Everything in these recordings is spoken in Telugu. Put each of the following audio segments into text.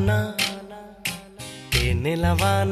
వాన తేనెల వాన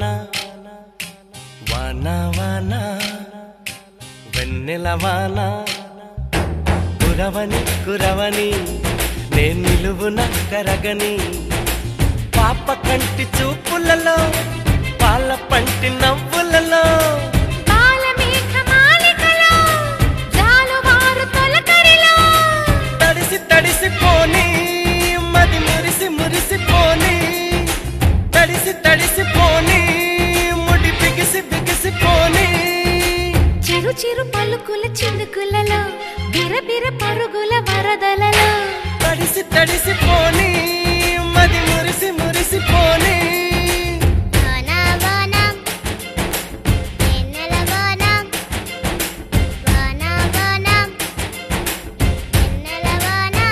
వాన వాన వెన్నెల వాన కురవని కురవని నేను నిలువున కరగని పాప కంటి చూపులలో పాల పంటి నవ్వులలో బాలమేఘమాలికలో, జాలువారు తొలకరిలో, తడిసి తడిసిపోని మది మురిసి మురిసిపోని తడిసి తడిసిపోని ముడి బిగిసి బిగిసిపోని చిరు చిరు పలుకుల చినుకులలో బిరబిర పరుగుల వరదలలో తడిసి తడిసిపోని మది మురిసి మురిసిపోని వానవానం ఎన్నెలవానం వానవానం ఎన్నెలవానం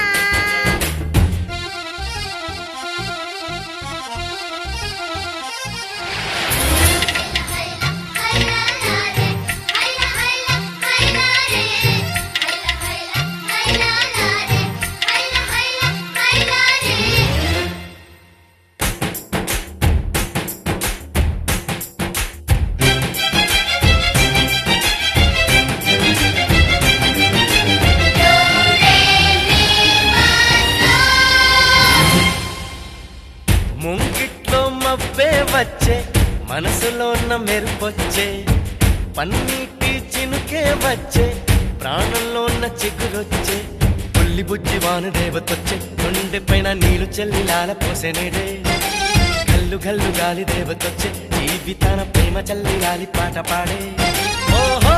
ముంగిట్లో మబ్బే వచ్చే మనసులో ఉన్న మెరుపొచ్చే పన్నీటి చినుకే వచ్చే ప్రాణంలో ఉన్న చిగురొచ్చే పుల్లి బుజ్జి వాన దేవతొచ్చే గుండె పైన నీళ్లు చెల్లి లాల పోసెనేడే గల్లు గల్లు గాలి దేవతొచ్చే జీవితాన ప్రేమ చల్లి లాలి పాట పాడే ఓహో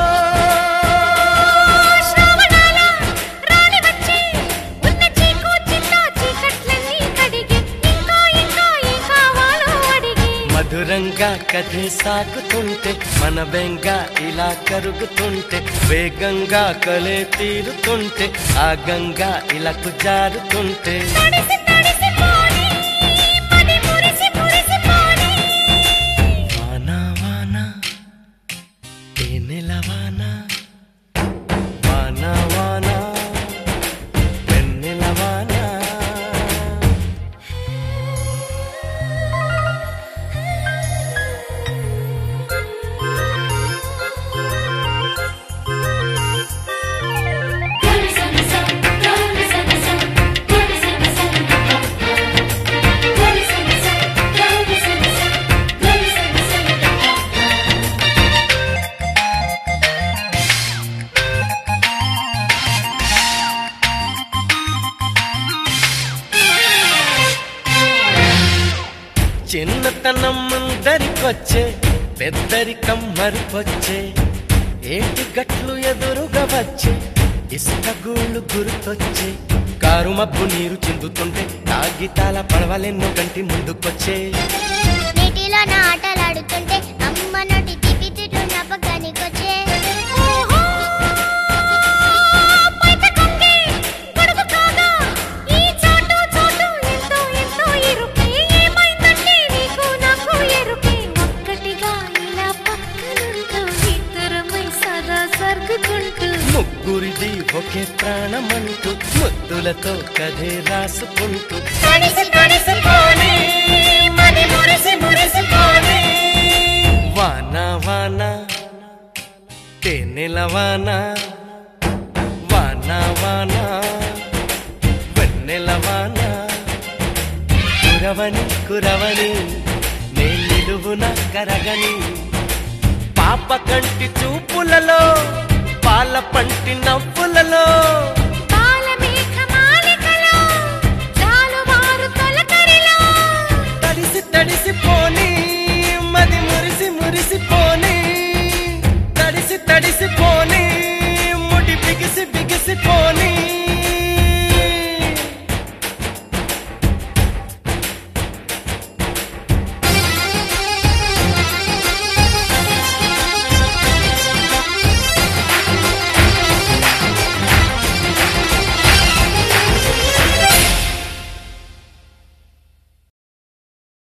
శ్రావణాల రాణి వచ్చి ఉన్న చీకు చిన్న చీకట్లన్నీ కడిగి ఇంకా ఇంకా ఏం కావాలో అడిగి మధురంగా కథే సాగుతుంటే మన బెంగ ఇలా కరుగుతుంటే వేగంగా కలే తీరుతుంటే ఆ గంగా ఇలా జారుతుంటే తడిసి తడిసిపోని మది మురిసి మురిసిపోని వాన వాన తేనెల వాన వాన వాన వెన్నెల వాన చిన్నతనం ముందరికొచ్చే పెద్దరికం మరిపొచ్చే ఏటి గట్లు ఎదురుగా వచ్చే ఇసుక గూళ్ళు గుర్తొచ్చే కారు మబ్బు నీరు చిందుతుంటే కాగితాల పడవలెన్నో గంటి ముందుకొచ్చే నీటిలో నా ఆటలాడుతుంటే అమ్మ నోటి తిప్పి తిట్టు నపకానికొచ్చే ఓహో పైట కొంగే గొడుగు కాగా ఈ చోటు చోటు ఎంతో ఎంతో ఇరుకే ఏమైందంటే నీకు నాకు ఎరుకే ఒక్కటిగా ఇలా పక్కనుంటూ ఇద్దరమై సదా సర్గుకుంటూ ముగ్గురిది ఒకే ప్రాణమంటూ ముద్దులతో కథే రాసుకుంటూ తడిసి తడిసిపోని మది మురిసి మురిసిపోని వాన వాన తేనెల వాన వాన వాన వెన్నెల వాన కురవని కురవని నే నిలువున కరగని పాప కంటి చూపులలో పాల పంటి నవ్వులలో